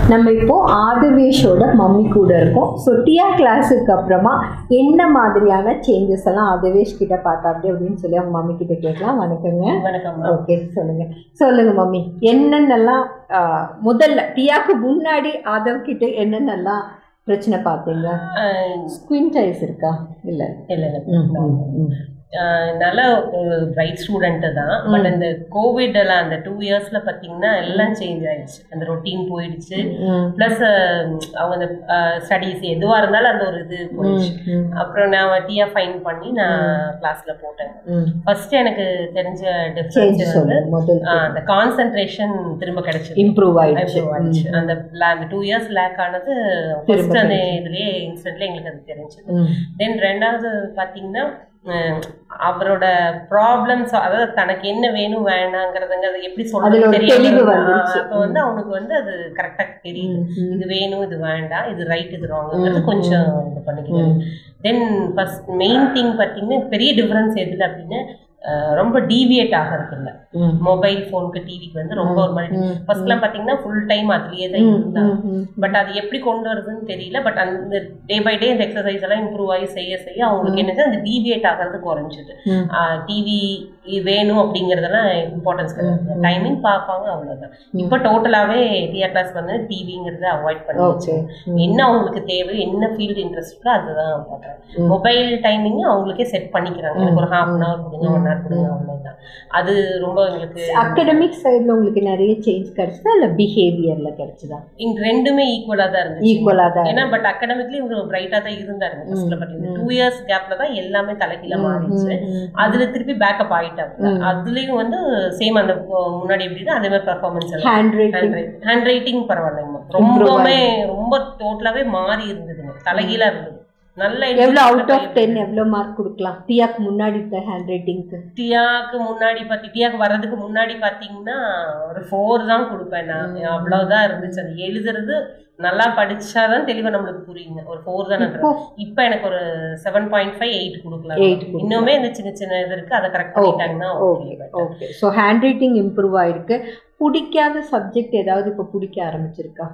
நம்ம இப்போ ஆதிவேஷோட மம்மி கூட இருக்கோம் ஸோ டியா கிளாஸுக்கு அப்புறமா என்ன மாதிரியான சேஞ்சஸ் எல்லாம் ஆதிவேஷ் கிட்ட பார்த்தா அப்படி அப்படின்னு சொல்லி அவங்க மம்மி கிட்ட கேட்கலாம் வணக்கங்க வணக்கம் ஓகே சொல்லுங்க சொல்லுங்க மம்மி என்னென்னலாம் ஆஹ், முதல்ல டியாக்கு முன்னாடி ஆதவ் கிட்ட என்னென்னலாம் பிரச்சனை பார்த்தீங்க ஸ்குவின் டைஸ் இருக்கா இல்லை இல்லை இல்லை ம் ம் ம் ஆஹ் நல்ல ஒரு பிரைட் ஸ்டூடெண்ட்டு தான் பட் அந்த கோவிட் எல்லாம் அந்த டூ இயர்ஸ்ல பார்த்தீங்கன்னா எல்லாம் சேஞ்ச் ஆயிடுச்சு அந்த ரொட்டீன் போயிடுச்சு ம் ப்ளஸ் அவங்க அந்த ஸ்டடீஸ் எதுவாக இருந்தாலும் அந்த ஒரு இது போயிடுச்சு ம் அப்புறம் நான் டியா ஃபைன் பண்ணி நான் கிளாஸ்ல போட்டேன் ம் ஃபர்ஸ்ட் எனக்கு தெரிஞ்ச சேஞ்ச் டிஃப்ரென்ஸ் வந்து சொல்லுங்க முதல் ஆஹ் அந்த கான்சென்ட்ரேஷன் திரும்ப கிடைச்சது இம்ப்ரூவ் ஆயிடுச்சு Improve ஆயிடுச்சு. அந்த la- அந்த டூ இயர்ஸ் லேக் ஆனது ஃபர்ஸ்ட் அந்த இதுலயே இன்ஸ்டன்ட்ல எங்களுக்கு அது தெரிஞ்சது ம் தென் ரெண்டாவது பார்த்தீங்கன்னா அஹ் அவரோட ப்ராப்ளம்ஸ் அதாவது தனக்கு என்ன வேணும் வேணாங்கிறதுங்க அது எப்படி அதுல சொல்றது ஒரு தெரியாம தெளிவு இருந்தா, வந்துருச்சு. அப்ப வந்து அவனுக்கு வந்து அது கரெக்டா தெரியுது ம், ம். இது வேணும் இது வேண்டாம் இது ரைட் இது ராங்கிறது ம், கொஞ்சம் இது பண்ணிக்கிறது ம். தென் ஃபர்ஸ்ட் மெயின் திங் பார்த்தீங்கன்னா பெரிய டிஃபரன்ஸ் எதுல அப்படின்னு அஹ் ரொம்ப டீவியேட் ஆகிறது இல்லை ம் மொபைல் ஃபோனுக்கு டிவிக்கு வந்து ரொம்ப ஒரு மாதிரி ம், ஃபர்ஸ்ட்லாம் பார்த்தீங்கன்னா ஃபுல் டைம் அதுலயே தான் ம், இருந்தாங்க ம், ம். பட் அது எப்படி கொண்டு வருதுன்னு தெரியல பட் அந்த டே பை டே இந்த எக்ஸசைஸ் எல்லாம் இம்ப்ரூவ் ஆகி செய்ய செய்ய அவங்களுக்கு என்னது அந்த டீவியேட் ஆகிறது குறைஞ்சிது ம். டிவி வேணும் அப்படிங்கறதெல்லாம் இம்பார்ட்டன்ஸ் கிடையாது டைமிங் பார்ப்பாங்க அவ்வளவுதான் இப்போ டோட்டலாவே டிஆர் கிளாஸ் வந்து டிவிங்கிறத அவாய்ட் ஓகே பண்ணி என்ன அவங்களுக்கு தேவை என்ன ஃபீல்டு இன்ட்ரெஸ்ட் அதுதான் பார்க்குறேன் மொபைல் டைமிங் அவங்களுக்கே செட் பண்ணிக்கிறாங்க எனக்கு ஒரு ஹாஃப் அன் ஹவர் கொடுங்க ஒன் ஹவர் கொடுங்க அவ்வளோதான் அது ரொம்ப எங்களுக்கு அகடமிக் சைடுல உங்களுக்கு நிறைய சேஞ்ச் கிடைச்சதா இல்ல பிஹேவியர்ல கிடைச்சதா இங்க ரெண்டுமே ஈக்குவலா தான் இருந்துச்சு ஈக்குவலா தான் ஏன்னா பட் அகடமிக்லி இவர் பிரைட்டா தான் இருந்தாரு ஃபர்ஸ்ட்ல பட் இந்த டூ இயர்ஸ் கேப்ல தான் எல்லாமே தலைகீழ மாறிடுச்சு அதுல திருப்பி பேக்கப் ஆயிட்டாங்க அதுலயும் வந்து சேம் அந்த அஹ், முன்னாடி எப்படி அதே மாதிரி பெர்ஃபார்மன்ஸ் எல்லாம் ஹேண்ட் ரைட்டிங் ஹேண்ட் ரைட்டிங் பரவாயில்லைங்க ரொம்பவுமே ரொம்ப டோட்டலாவே மாறி இருந்ததுங்க தலைகீழா இருந்தது நல்ல எவ்வளவு அவுட் ஆஃப் டென் எவ்வளவு மார்க் கொடுக்கலாம் டியாக்கு முன்னாடி இருந்த ஹேண்ட் ரைட்டிங்க்கு டியாக்கு முன்னாடி பாத்தி டியாக்கு வர்றதுக்கு முன்னாடி பாத்தீங்கன்னா ஒரு ஃபோர் தான் கொடுப்பேன் நான் அவ்வளவுதான் இருந்துச்சு அது எழுதுறது நல்லா படிச்சாதான் தெளிவா நம்மளுக்கு புரியுங்க ஒரு ஃபோர் தான் இப்போ? இப்போ எனக்கு ஒரு செவன் பாயிண்ட் ஃபைவ் எயிட் கொடுக்கலாம் Eight கொடுக்கலாம். இன்னுமே இந்த சின்ன சின்ன இது இருக்கு அதை கரெக்ட் பண்ணிட்டாங்கன்னா okay okay okay so handwriting improve ஆயிருக்கு பிடிக்காத சப்ஜெக்ட் ஏதாவது இப்போ பிடிக்க ஆரம்பிச்சிருக்கா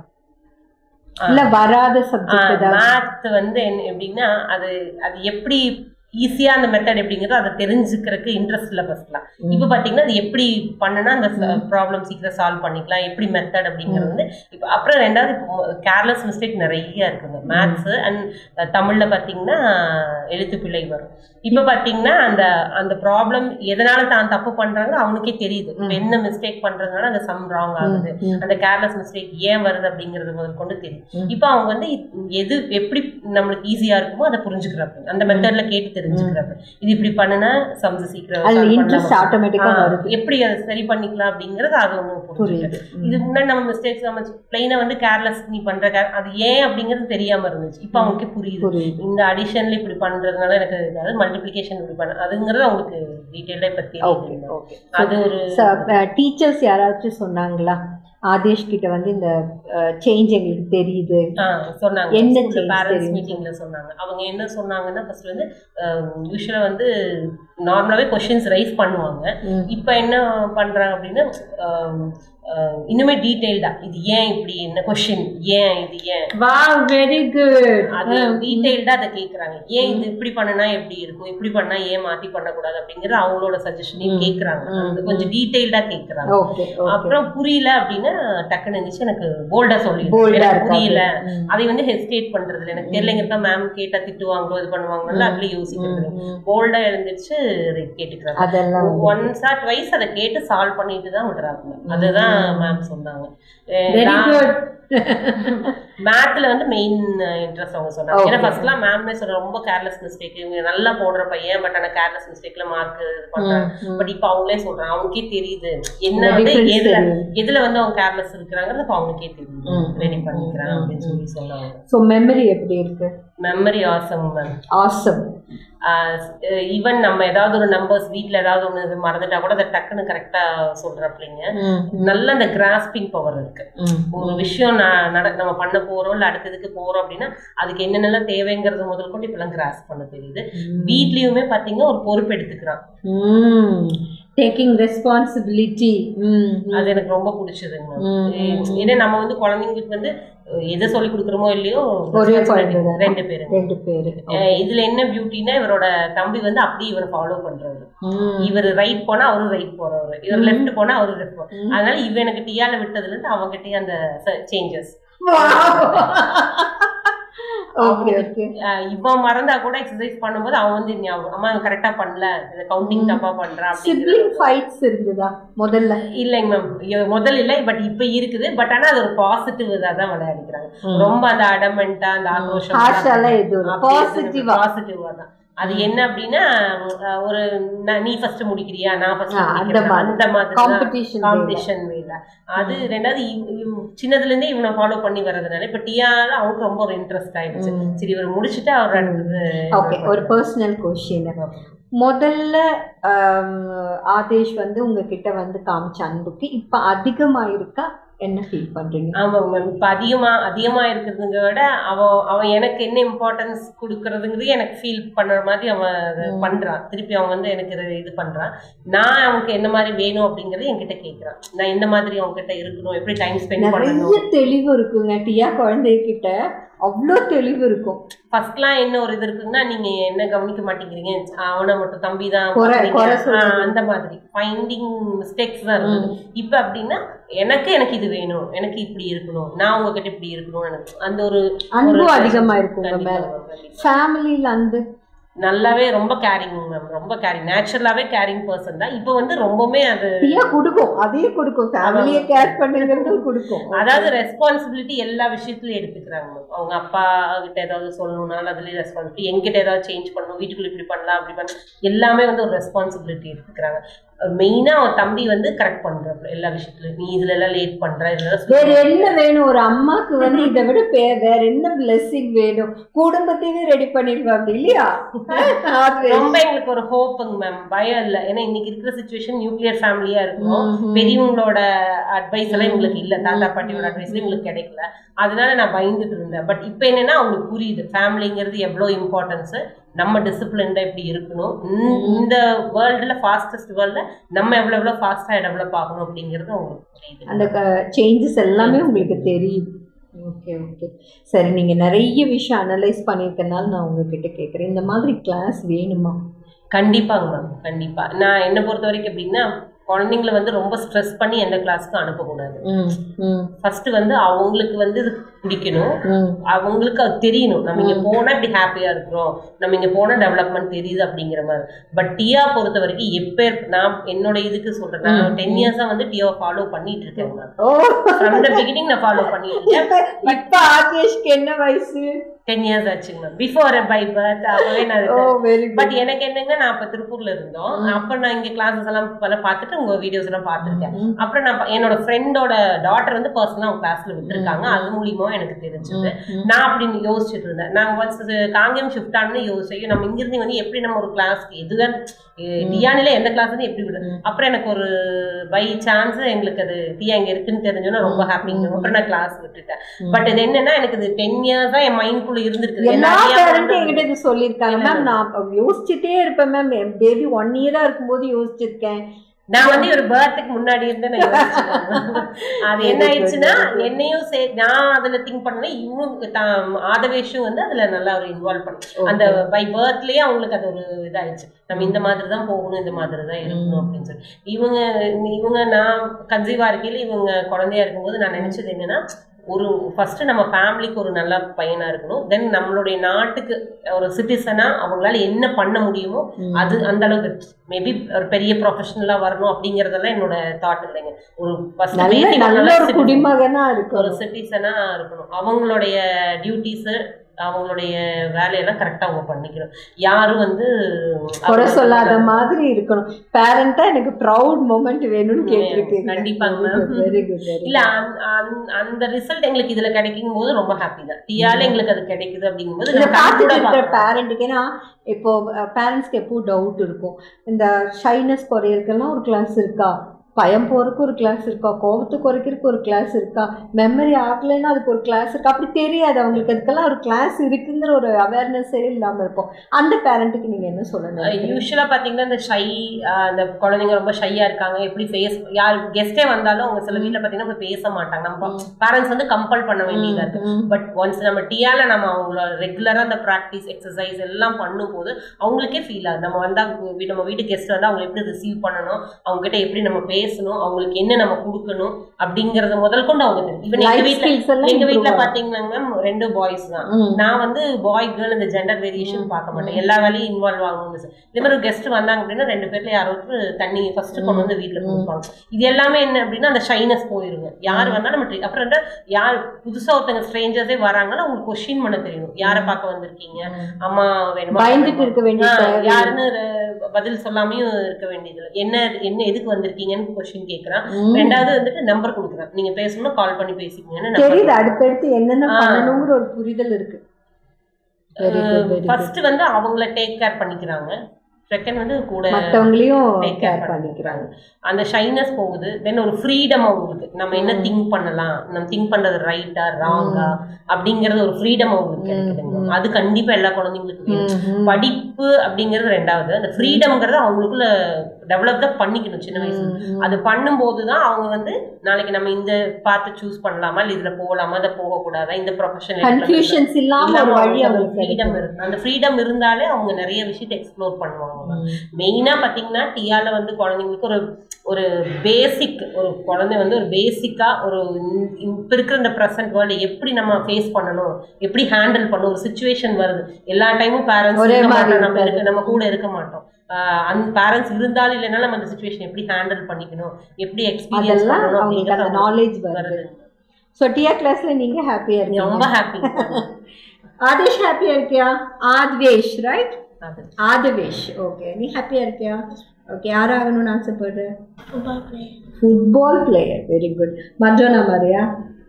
இல்ல வராத சப்ஜெக்ட் ஏதாவது மேத் வந்து என்ன எப்படின்னா அது அது எப்படி ஈஸியா அந்த மெத்தட் எப்படிங்கிறதோ அதை தெரிஞ்சுக்கிறதுக்கு இன்ட்ரெஸ்ட் இல்லை ஃபர்ஸ்ட்லாம் இப்போ பார்த்தீங்கன்னா அது எப்படி பண்ணுனா அந்த ப்ராப்ளம் சீக்கிரம் சால்வ் பண்ணிக்கலாம் எப்படி மெத்தட் அப்படிங்கிறது வந்து இப்போ அப்புறம் ரெண்டாவது கேர்லெஸ் மிஸ்டேக் நிறைய இருக்குங்க மேத்ஸ் அண்ட் தமிழில் பார்த்தீங்கன்னா எழுத்துப்பிழை வரும் இப்போ பார்த்தீங்கன்னா அந்த அந்த ப்ராப்ளம் எதனால தான் தப்பு பண்றாங்க அவனுக்கே தெரியுது இப்போ என்ன மிஸ்டேக் பண்றதுனால அந்த சம் ராங் ஆகுது அந்த கேர்லெஸ் மிஸ்டேக் ஏன் வருது அப்படிங்கிறது முதல் கொண்டு தெரியும் இப்போ அவங்க வந்து இ- எது எப்படி நம்மளுக்கு ஈஸியா இருக்குமோ அதை புரிஞ்சுக்கிறாங்க அந்த மெத்தட்ல கேட்டு தெரிஞ்சுக்கிறாங்க இது இப்படி பண்ணுனா சம்ஸ் சீக்கிரம் அதுல solve இன்ட்ரெஸ்ட் பண்ணலாம். ஆட்டோமேட்டிக்கா ஆ, வருது எப்படி அதை சரி பண்ணிக்கலாம் அப்படிங்கறது அது ஒண்ணு புரிஞ்சுது புரியுது இது முன்னாடி நம்ம மிஸ்டேக்ஸ் நம்ம பிளைனா வந்து கேர்லெஸ் நீ பண்ற care- அது ஏன் அப்படிங்கிறது தெரியாம இருந்துச்சு இப்போ அவங்களுக்கு புரியுது புரியுது இந்த அடிஷன்ல இப்படி பண்றதுனால எனக்கு அதாவது மல்டிப்ளிகேஷன் இப்படி பண்ண அதுங்கிறது அவங்களுக்கு டீட்டெயிலாக பத்தி ஓகே ஓகே அது ஒரு டீச்சர்ஸ் யாராச்சும் சொன்னாங்களா ஆதேஷ் கிட்ட வந்து இந்த சேஞ்ச் எங்களுக்கு தெரியுது ஆ, சொன்னாங்க என்ன ஸ்கூல்ல change பேரண்ட்ஸ் தெரியும்? மீட்டிங்ல சொன்னாங்க அவங்க என்ன சொன்னாங்கன்னா ஃபர்ஸ்ட் வந்து யூஸ்வலா வந்து நார்மலாவே கொஷின்ஸ் ரைஸ் பண்ணுவாங்க ம். இப்போ என்ன பண்றாங்க அப்படின்னா ஆம், ஆ, இன்னுமே டீடைல்டா இது ஏன் இப்படி என்ன கொஷின் ஏன் இது ஏன் வா வெரி குட் அது டீடைல்டா அதை கேக்குறாங்க ஏன் இது இப்படி பண்ணுனா எப்படி இருக்கும் இப்படி பண்ணா ஏன் மாத்தி பண்ணக்கூடாது அப்படிங்கறது அவங்களோட சஜஷனையும் கேக்குறாங்க அது கொஞ்சம் டீடைல்டா கேக்குறாங்க ஓகே ஓகே அப்புறம் புரியல அப்படின்னா டக்குன்னு இருந்துச்சு எனக்கு போல்டா சொல்லி போல்டா எனக்கு இருக்காது புரியல ம். அதை வந்து ஹெசிடேட் பண்றது இல்ல. எனக்கு தெரியலங்கிறத மேம் கேட்டா திட்டுவாங்களோ இது பண்ணுவாங்களோ அதுல யோசிக்கிறது ம். போல்டா எழுந்திருச்சு அதை கேட்டுக்கிறாங்க அதெல்லாம் ஒன்ஸ் ஆர் ட்வைஸ் அதை கேட்டு சால்வ் பண்ணிட்டு தான் விடுறாங்க அதுதான் மேம் சொன்னாங்க வெரி குட் மேத்ல வந்து மெயின் இன்ட்ரெஸ்ட் அவங்க சொன்னாங்க Okay. ஏன்னா ஃபர்ஸ்ட்லாம் மேம்மே சொல்ற ரொம்ப கேர்லெஸ் மிஸ்டேக் இவங்க நல்லா போடுற பையன் பட் ஆனா கேர்லெஸ் மிஸ்டேக்ல மார்க் இது பண்றாங்க பட் இப்போ அவங்களே சொல்றாங்க அவங்களுக்கே தெரியுது என்ன The வந்து difference எதுல தெரியுது. எதுல வந்து அவங்க கேர்லெஸ் இருக்கிறாங்கிறது இப்போ அவங்களுக்கே தெரியுது ம். ரெடி பண்ணிக்கிறாங்க அப்படின்னு சொல்லி சொன்னாங்க ஸோ மெமரி எப்படி இருக்கு memory awesome ma'am awesome even நம்ம ஏதாவது ஒரு நம்பர்ஸ் வீட்ல ஏதாவது ஒன்று மறந்துட்டா கூட அதை டக்குன்னு கரெக்டா சொல்றப்பலிங்க நல்ல அந்த கிராஸ்பிங் பவர் இருக்கு ஒரு விஷயம் ந- நட நம்ம பண்ண போறோம் இல்ல அடுத்ததுக்கு போறோம் அப்படின்னா அதுக்கு என்னென்னலாம் தேவைங்கிறது முதல் கொண்டு இப்பெல்லாம் கிராஸ் பண்ண தெரியுது வீட்லயுமே பாத்தீங்கன்னா ஒரு பொறுப்பு எடுத்துக்கிறான் டேக்கிங் ரெஸ்பான்சிபிலிட்டி ம் அது எனக்கு ரொம்ப பிடிச்சதுங்க ம், மேம் ஏன்னா நம்ம வந்து குழந்தைங்களுக்கு வந்து எதை சொல்லி கொடுக்குறோமோ இல்லையோ ஒரே responsibility குழந்தை தான். ரெண்டு பேரும் ரெண்டு பேரு அஹ் இதுல என்ன பியூட்டினா இவரோட தம்பி வந்து அப்படியே இவரை ஃபாலோ பண்றாரு ம். இவர் ரைட் போனா அவரும் ரைட் போறவரு இவர் லெஃப்ட் போனா அவரு லெஃப்ட் போற ம். அதனால இவ எனக்கு டியால விட்டதுல இருந்து அவங்ககிட்டயே அந்த சேஞ்சஸ் ஓகே ஓகே இவன் மறந்தா கூட எக்ஸசைஸ் பண்ணும்போது அவன் வந்து ஞாபகம் அம்மா கரெக்டா பண்ணல இந்த கவுண்டிங் தப்பா பண்றான் அப்படிங்கிறது சிப்ளிங் ஃபைட்ஸ் இருந்ததா முதல்ல இல்லைங்க மேம் முதல்ல இல்லை பட் இப்ப இருக்குது பட் ஆனா அது ஒரு பாசிட்டிவ் இதா தான் விளையாடிக்கிறாங்க ரொம்ப அந்த அடமெண்டா அந்த ஆக்ரோஷம் ஹார்ஷாலாம் எதுவும் பாசிட்டிவா பாசிட்டிவா தான் அது என்ன அப்படின்னா அஹ் ஒரு நான் நீ ஃபர்ஸ்ட் முடிக்கிறியா நான் ஃபர்ஸ்ட் ஆ, அந்த முடிக்கிறேன் மாதிரி. அந்த மாதிரி காம்படிஷன் காம்படிஷன் வேல அது ரெண்டாவது இவ்- இவ் சின்னதுல இருந்தே இவனை ஃபாலோ பண்ணி வர்றதுனால இப்ப டியால அவனுக்கு ரொம்ப ஒரு இன்ட்ரெஸ்ட் ஆயிடுச்சு ம். சரி இவர் முடிச்சுட்டு அவர் அடுத்தது ஓகே ஒரு பர்சனல் கொஸ்டின் முதல்ல ஆம், ஆதேஷ் வந்து உங்ககிட்ட வந்து காமிச்ச அன்புக்கு இப்ப அதிகமா இருக்கா என்ன ஃபீல் பண்றீங்க ஆமாங்க மேம் இப்ப அதிகமா அதிகமா இருக்கிறதுங்க விட அவன் அவன் எனக்கு என்ன இம்பார்ட்டன்ஸ் கொடுக்கறதுங்கிறது எனக்கு ஃபீல் பண்ற மாதிரி அவன் அதை ம். பண்றான் திருப்பி அவன் வந்து எனக்கு இதை இது பண்றான் நான் அவனுக்கு என்ன மாதிரி வேணும் அப்படிங்கறது என்கிட்ட கேட்கறான் நான் எந்த மாதிரி அவன்கிட்ட இருக்கணும் எப்படி டைம் ஸ்பெண்ட் பண்ணணும் நிறைய தெளிவு இருக்குங்க டியா குழந்தைகிட்ட அவ்வளோ தெளிவு இருக்கும் ஃபர்ஸ்ட்லாம் என்ன ஒரு இது இருக்குன்னா நீங்க என்ன கவனிக்க மாட்டேங்கிறீங்க அவனை மட்டும் தம்பி தான் குறை- பாக்குறீங்க. குறை ஆ, சொல்றது. அந்த மாதிரி ஃபைண்டிங் மிஸ்டேக்ஸ் தான் இருந்தது இப்ப அப்படின்னா எனக்கு எனக்கு இது வேணும் எனக்கு இப்படி இருக்கணும் நான் உங்ககிட்ட இப்படி இருக்கணும் எனக்கு அந்த ஒரு அன்பும் ஒரு- அதிகமா இருக்கும் உங்க கண்டிப்பா மேல மேம், கண்டிப்பா. ஃபேமிலியில அன்பு நல்லாவே ரொம்ப கேரிங் மேம் ரொம்ப கேரிங் நேச்சுரலாவே கேரிங் பர்சன் தான் இப்போ வந்து ரொம்பவுமே அது டியா கொடுக்கும் அதையும் கொடுக்கும் ஃபேமிலியை கேர் பண்ணுங்கிறதும் கொடுக்கும் அதாவது ரெஸ்பான்சிபிலிட்டி எல்லா விஷயத்துலயும் எடுத்துக்கிறாங்க மேம் அவங்க அப்பா கிட்ட ஏதாவது சொல்லணும்னாலும் அதுலயும் ரெஸ்பான்சிபிலிட்டி எங்கிட்ட ஏதாவது சேஞ்ச் பண்ணணும் வீட்டுக்குள்ள இப்படி பண்ணலாம் அப்படி பண்ணலாம் எல்லாமே வந்து ஒரு ரெஸ்பான்சிபிலிட்டி எடுத்துக்கிறாங்க மெயினா அவன் தம்பி வந்து கரெக்ட் பண்றாப்ல எல்லா விஷயத்துலயும் நீ இதுல எல்லாம் லேட் பண்ற இதுல எல்லாம் வேற சுத்தமா என்ன வேணும் ஒரு அம்மாக்கு வந்து இதை விட பே- வேற என்ன பிளெஸிங் வேணும் குடும்பத்தையே ரெடி பண்ணிருவா அப்படி இல்லையா அது ரொம்ப எங்களுக்கு ஒரு ஹோப்புங்க மேம் பயம் இல்லை ஏன்னா இன்னைக்கு இருக்கிற சுச்சுவேஷன் நியூக்ளியர் ஃபேமிலியா இருக்கும் ம்ஹும். பெரியவங்களோட அட்வைஸ் எல்லாம் இவங்களுக்கு இல்ல தாத்தா பாட்டியோட அட்வைஸ் இவங்களுக்கு கிடைக்கல அதனால நான் பயந்துட்டு இருந்தேன் பட் இப்போ என்னன்னா அவங்களுக்கு புரியுது ஃபேமிலிங்கிறது எவ்வளோ இம்பார்ட்டன்ஸ் நம்ம டிசிப்ளின்டா இப்படி இருக்கணும் இந்த- இந்த வேர்ல்டுல ஃபாஸ்டஸ்ட் வேர்ல்ட்ல நம்ம எவ்வளவு எவ்வளவு ஃபாஸ்டா டெவலப் ஆகணும் அப்படிங்கிறது அவங்களுக்கு புரியுது அந்த சேஞ்சஸ் எல்லாமே உங்களுக்கு தெரியும் ஓகே ஓகே சரி நீங்க நிறைய விஷயம் அனலைஸ் பண்ணியிருக்கனால நான் உங்ககிட்ட கேட்குறேன் இந்த மாதிரி கிளாஸ் வேணுமா கண்டிப்பாங்க மேம் கண்டிப்பா நான் என்ன பொறுத்த வரைக்கும் எப்படின்னா குழந்தைங்களை வந்து ரொம்ப ஸ்ட்ரெஸ் பண்ணி எந்த கிளாஸ்க்கும் அனுப்பக்கூடாது ம் ம் ஃபர்ஸ்ட் வந்து அவங்களுக்கு வந்து இது பிடிக்கணும் ம் அவங்களுக்கு அது தெரியணும் நம்ம இங்க போனா இப்படி ஹாப்பியா இருக்கிறோம் நம்ம இங்க போனா டெவலப்மெண்ட் தெரியுது அப்படிங்கிற மாதிரி பட் டியா பொறுத்த வரைக்கும் எப்ப நான் என்னோட இதுக்கு சொல்றேன் நான் டென் இயர்ஸா வந்து டியாவை ஃபாலோ பண்ணிட்டு இருக்கேன் நான் ஓ ஃப்ரம் த பிகினிங் நான் ஃபாலோ பண்ணிட்டு இருக்கேன் இப்ப இப்ப ஆகேஷ்க்கு என்ன வயசு டென் இயர்ஸ் ஆச்சுங்க மேம் பிஃபோர் பை பர்த் அப்பவே நான் ஓ வெரி பட் எனக்கு என்னங்க நான் அப்ப திருப்பூர்ல இருந்தோம் அப்ப நான் இங்க கிளாஸஸ் எல்லாம் பல பார்த்துட்டு உங்க வீடியோஸ் எல்லாம் பார்த்திருக்கேன் ம். அப்புறம் நான் ப- என்னோட ஃப்ரெண்டோட டாட்டர் வந்து பர்சனலா அவங்க கிளாஸ்ல விட்டுருக்காங்க அது மூலியமா எனக்கு தெரிஞ்சது ம். நான் அப்படின்னு யோசிச்சுட்டு இருந்தேன் நான் ஒன்ஸ் காங்கேயம் ஷிஃப்ட் ஆனு யோசிச்சு ஐயோ, நம்ம இங்கிருந்து வந்து எப்படி நம்ம ஒரு கிளாஸ்க்கு எதுதான் டியானில எந்த கிளாஸ் வந்து எப்படி விடு அப்புறம் எனக்கு ஒரு பை சான்ஸ் எங்களுக்கு அது டியா இங்க இருக்குன்னு தெரிஞ்சோன்னா ரொம்ப ஹாப்பிங்க அப்புறம் நான் கிளாஸ் விட்டுட்டேன் பட் இது என்னன்னா எனக்கு இது டென் இயர்ஸ் தான் என் மைண்ட்குள்ள இருந்திருக்குது எல்லா என்ன அறியாம பேரண்ட்டும் வந்து- என்கிட்ட இது சொல்லியிருக்காங்க மேம் நான் யோசிச்சுட்டே இருப்பேன் மேம் என் பேபி ஒன் இயரா இருக்கும்போது யோசிச்சிருக்கேன் நான் வந்து ஒரு பர்த்க்கு முன்னாடி இருந்து நான் யோசிச்சிருக்கேன். அது என்ன ஆயிடுச்சுன்னா என்னையும் சே நான் அதுல திங்க் பண்ணல இவங்க தான் ஆதவேஷும் வந்து அதுல நல்லா ஒரு இன்வால்வ் பண்ண அந்த பை பர்த்லயே அவங்களுக்கு அது ஒரு இதாயிடுச்சு நம்ம இந்த மாதிரி தான் போகணும் இந்த மாதிரி தான் இருக்கணும் அப்படின்னு சொல்லி இவங்க இவங்க நான் கன்சீவா இருக்கையில இவங்க குழந்தையா இருக்கும்போது நான் நினைச்சது என்னன்னா ஒரு ஃபர்ஸ்ட் நம்ம ஃபேமிலிக்கு ஒரு நல்ல பையனா இருக்கணும் தென் நம்மளுடைய நாட்டுக்கு ஒரு சிட்டிசனா அவங்களால என்ன பண்ண முடியுமோ அது அந்த அளவுக்கு மேபி ஒரு பெரிய ப்ரொஃபஷனலா வரணும் அப்படிங்கறதெல்லாம் என்னோட தாட் இல்லைங்க ஒரு first நல்ல basic நல்ல நல்ல ஒரு citizen. குடிமகனா ஒரு இருக்கும் சிட்டிசனா இருக்கணும் அவங்களுடைய டியூட்டிஸ் அவங்களுடைய வேலையெல்லாம் கரெக்டா அவங்க பண்ணிக்கணும் யாரும் வந்து குறை சொல்லாத மாதிரி இருக்கணும் பேரண்டா எனக்கு ப்ரௌட் மூமெண்ட் வேணும்னு கேட்டிருக்கீங்க கண்டிப்பாங்க வெரி குட் வெரி இல்ல அந்த- அந்த- அந்த ரிசல்ட் எங்களுக்கு இதுல கிடைக்கும் போது ரொம்ப ஹாப்பி தான் டியால எங்களுக்கு அது கிடைக்குது அப்படிங்கும்போது இதை நம்ம கண் பார்த்துட்டு கூட இருக்கிற பார்க்கலாம். பேரண்ட்டுக்கு ஏன்னா இப்போ பேரண்ட்ஸ்க்கு எப்போ டவுட் இருக்கும் இந்த ஷைனஸ் குறையறதுக்கெல்லாம் ஒரு கிளாஸ் இருக்கா பயம் போறதுக்கு ஒரு கிளாஸ் இருக்கா கோபத்தை குறைக்கிறதுக்கு ஒரு கிளாஸ் இருக்கா மெமரி ஆகலைன்னா அதுக்கு ஒரு கிளாஸ் இருக்கா அப்படி தெரியாது அவங்களுக்கு அதுக்கெல்லாம் ஒரு கிளாஸ் இருக்குங்கிற ஒரு அவேர்னஸே இல்லாமல் இருப்போம் அந்த பேரண்ட்டுக்கு நீங்கள் என்ன சொல்லணும் யூஸ்வலா பாத்தீங்கன்னா இந்த ஷை அந்த குழந்தைங்க ரொம்ப ஷையா இருக்காங்க எப்படி ஃபேஸ் யார் கெஸ்டே வந்தாலும் அவங்க சில வீட்ல பாத்தீங்கன்னா போய் பேச மாட்டாங்க நம்ம பேரண்ட்ஸ் வந்து கம்பல் பண்ண வேண்டியதா இருக்கு பட் ஒன்ஸ் நம்ம டியால நம்ம அவங்கள ரெகுலரா அந்த ப்ராக்டிஸ் எக்ஸசைஸ் எல்லாம் பண்ணும்போது அவங்களுக்கே ஃபீல் ஆகுது நம்ம வந்தா வீ- நம்ம வீட்டு கெஸ்ட் வந்து அவங்க எப்படி ரிசீவ் பண்ணணும் அவங்க கிட்ட எப்படி நம்ம பேசணும் அவங்களுக்கு என்ன நம்ம கொடுக்கணும் அப்படிங்கறது முதல் கொண்டு அவங்க தெரியும் Even எங்க லைஃப் வீட்ல ஸ்கில்ஸ் எல்லாம் எங்க வீட்ல improve ஆகும். பாத்தீங்கன்னா மேம் ரெண்டு பாய்ஸ் தான் ம். நான் வந்து பாய் கேர்ள் இந்த ஜெண்டர் வேரியேஷன் பார்க்க மாட்டேன் எல்லா வேலையும் இன்வால்வ் ஆகணும் இதே மாதிரி ஒரு கெஸ்ட் வந்தாங்க அப்படின்னா ரெண்டு பேர்ல யாரோ ஒருத்தர் தண்ணி ஃபர்ஸ்ட் கொண்டு வந்து வீட்டுல கொடுப்பாங்க இது எல்லாமே என்ன அப்படின்னா அந்த ஷைனஸ் போயிருங்க யார் வந்தா நம்ம treat- அப்புறம் என்ன யார் புதுசா ஒருத்தங்க ஸ்ட்ரேஞ்சர்ஸே வராங்கன்னா உங்களுக்கு கொஸ்டின் பண்ண தெரியணும் யாரை பார்க்க வந்திருக்கீங்க அம்மா வேணுமா பயந்துட்டு இருக்க வேண்டிய ஆ, தேவை யாருன்னு ர- பதில் சொல்லாமையும் இருக்க வேண்டியது இல்லை. என்ன என்ன எதுக்கு வந்திருக்கீங்கன்னு கொஸ்டின் கேட்கறான் ம். ரெண்டாவது வந்துட்டு நம்பர் கொடுக்குறேன் நீங்க பேசணும்னா கால் பண்ணி பேசிக்கீங்கன்னு number தெரியுது அடுத்தடுத்து என்னென்ன ஆ. பண்ணணுங்கிற ஒரு புரிதல் இருக்கு very good very good first வந்து அவங்கள டேக் கேர் பண்ணிக்கிறாங்க செகண்ட் வந்து கூட மற்றவங்களையும் டேக் கேர் கேர் பண்ணிக்கிறாங்க பண்ணிக்கிறாங்க அந்த ஷைனஸ் போகுது தென் ஒரு ஃப்ரீடம் அவங்களுக்கு நம்ம என்ன திங்க் பண்ணலாம் நம்ம திங்க் பண்றது ரைட்டா ராங்கா அப்படிங்கறது ஒரு ஃப்ரீடம் அவங்களுக்கு கிடைக்குதுங்க அது கண்டிப்பா எல்லா குழந்தைங்களுக்கும் வேணும். ம்ஹும். படிப்பு அப்படிங்கிறது ரெண்டாவது அந்த ஃப்ரீடம்ங்கிறத அவங்களுக்குள்ள டெவலப் தான் பண்ணிக்கணும் சின்ன வயசுல அது பண்ணும்போது தான் அவங்க வந்து நாளைக்கு நம்ம இந்த பார்த்து சூஸ் பண்ணலாமா இல்லை இதுல போகலாமா இதை போகக்கூடாதா இந்த ப்ரொஃபஷன் கன்ஃபியூஷன்ஸ் இல்லாம ஒரு வழி அவங்களுக்கு ஃப்ரீடம் கிடைக்கும். இருக்கு அந்த ஃப்ரீடம் இருந்தாலே அவங்க நிறைய விஷயத்தை எக்ஸ்ப்ளோர் பண்ணுவாங்க ம். மெயினா பாத்தீங்கன்னா டியால வந்து குழந்தைங்களுக்கு ஒரு ஒரு பேசிக் ஒரு குழந்தை வந்து ஒரு பேசிக்கா ஒரு இந்த- இப்ப இருக்கிற இந்த ப்ரெசன்ட் வேர்ல்டு எப்படி நம்ம ஃபேஸ் பண்ணணும் எப்படி ஹேண்டில் பண்ணணும் ஒரு சுச்சுவேஷன் வருது எல்லா டைமும் பேரண்ட்ஸ் ஒரே இருக்க மாதிரி மாட்டோம் நம்ம இருக்காது. இருக்க நம்ம கூட இருக்க மாட்டோம் ஆஹ் அந்த பேரண்ட்ஸ் இருந்தாலும் இல்லைனாலும் நம்ம அந்த சுச்சுவேஷன் எப்படி ஹேண்டில் பண்ணிக்கணும் எப்படி எக்ஸ்பீரியன்ஸ் அதெல்லாம் பண்ணணும் அவங்களுக்கு அந்த அப்படிங்கிறது நாலேஜ் வருது வருது ஸோ டிஆர் கிளாஸ்ல நீங்க ஹாப்பியா இருக்கீங்க ரொம்ப ஹாப்பி ஆதேஷ் ஹாப்பியா இருக்கியா ஆத்வேஷ் ரைட் அது ஆதவேஷ் ஓகே நீ ஹாப்பியா இருக்கியா ஓகே யாராகணும்னு ஆசைப்படுற football player. Football player very good மஜோனா மாதிரியா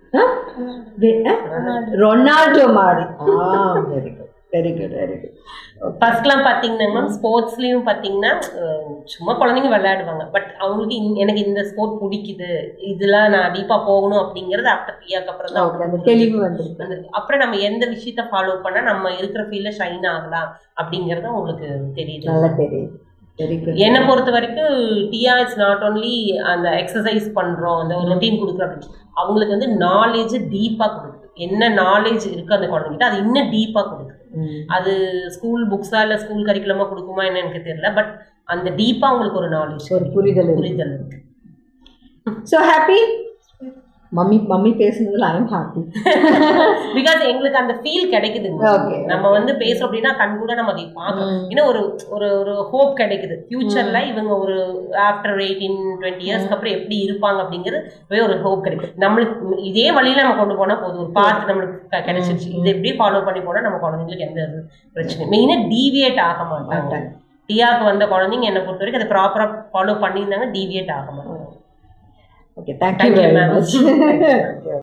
ரொனால்டோ மாதிரி ஆ very good very good very good ஃபர்ஸ்ட்லாம் பார்த்தீங்கன்னா மேம் ஸ்போர்ட்ஸ்லேயும் பார்த்தீங்கன்னா அஹ், சும்மா குழந்தைங்க விளையாடுவாங்க பட் அவங்களுக்கு இந்த- எனக்கு இந்த ஸ்போர்ட் பிடிக்குது இதெல்லாம் நான் டீப்பாக போகணும் அப்படிங்கிறது ஆஃப்டர் பியாக்கு அப்புறம் தான் ஓகே அந்த அவங்களுக்கு தெளிவு வந்துருக்கு அந்த- அப்புறம் நம்ம எந்த விஷயத்த ஃபாலோ பண்ணா நம்ம இருக்கிற ஃபீல்ட்ல ஷைன் ஆகலாம் அப்படிங்கறது உங்களுக்கு தெரியுது நல்லா தெரியுது வெரி குட் என்னை பொறுத்த வரைக்கும் டிஆ இட்ஸ் நாட் only அந்த எக்ஸசைஸ் பண்றோம் அந்த ரொட்டீன் கொடுக்குறோம் அப்படின்னு அவங்களுக்கு வந்து நாலேஜ் டீப்பா கொடுக்குது என்ன நாலேஜ் இருக்கு அந்த குழந்தைகிட்ட அது இன்னும் டீப்பா கொடுக்குது அது ஸ்கூல் புக்ஸா இல்ல ஸ்கூல் கரிக்குலமா கொடுக்குமா என்ன எனக்கு தெரியல பட் அந்த டீப்பா அவங்களுக்கு ஒரு நாலேஜ் ஒரு புரிதல் இருக்கு புரிதல் இருக்கு ஸோ ஹாப்பி மம்மி மம்மி பேசுனதுல ஐ எம் ஹாப்பி பிகாஸ் எங்களுக்கு அந்த ஃபீல் கிடைக்குதுங்க Okay. நம்ம வந்து பேசுறோம் அப்படின்னா கண் கூட நம்ம அதை பார்க்கணும் ஏன்னா ஒரு ஒரு ஒரு ஹோப் கிடைக்குது ஃபியூச்சர்ல இவங்க ஒரு ஆஃப்டர் எயிட்டீன் டுவெண்ட்டி இயர்ஸ்க்கு அப்புறம் எப்படி இருப்பாங்க அப்படிங்கிறது போய் ஒரு ஹோப் கிடைக்கும் நம்மளுக்கு இதே வழியில நம்ம கொண்டு போனா போதும் ஒரு பாத்து நம்மளுக்கு க- கிடைச்சிருச்சு இது எப்படி ஃபாலோ பண்ணி போனா நம்ம குழந்தைங்களுக்கு எந்த இது பிரச்சனை மெயினா டீவியேட் ஆக மாட்டாங்க மாட்டாங்க. டியாக்கு வந்த குழந்தைங்க என்னை பொறுத்த வரைக்கும் அதை ப்ராப்பரா ஃபாலோ பண்ணியிருந்தாங்க டீவியேட் ஆக மாட்டாங்க okay thank you Thank you, very ma'am. Much